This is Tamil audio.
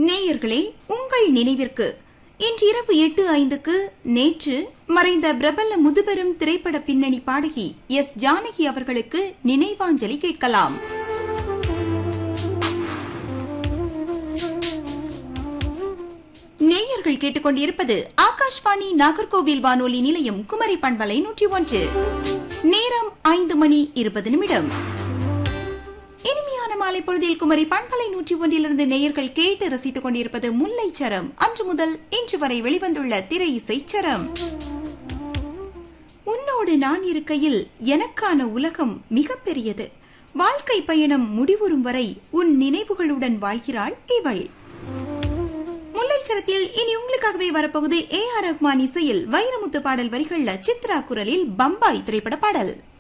நேயர்களே உங்கள் நினைவிற்கு இன்று இரவு எட்டு ஐந்துக்கு நேற்று மறைந்த பிரபல முதுபெரும் திரைப்பட பின்னணி பாடகி எஸ் ஜானகி அவர்களுக்கு நினைவாஞ்சலி கேட்கலாம் நேயர்கள் கேட்டுக்கொண்டிருப்பது ஆகாஷ்வாணி நாகர்கோவில் வானொலி நிலையம் குமரி பண்பலை நூற்றி ஒன்று நேரம் ஐந்து மணி இருபது நிமிடம் இனிமையான மாலை பொழுதில் குமரி பண்பலை நூற்றி ஒன்றிலிருந்து நேயர்கள் கேட்டு ரசித்துக் கொண்டிருப்பது முல்லை சரம் அன்று முதல் இன்று வரை வெளிவந்துள்ள திரை இசைச்சரம் உன்னோடு நான் இருக்கையில் எனக்கான உலகம் மிகப்பெரியது வாழ்க்கை பயணம் முடிவுறும் வரை உன் நினைவுகளுடன் வாழ்கிறாள் இவள் முல்லைச்சரத்தில் இனி உங்களுக்காகவே வரப்போகுது ஏ ஆர் ரஹ்மான் இசையில் வைரமுத்து பாடல் வரிகள்ல சித்ரா குரலில் பம்பாய் திரைப்பட பாடல்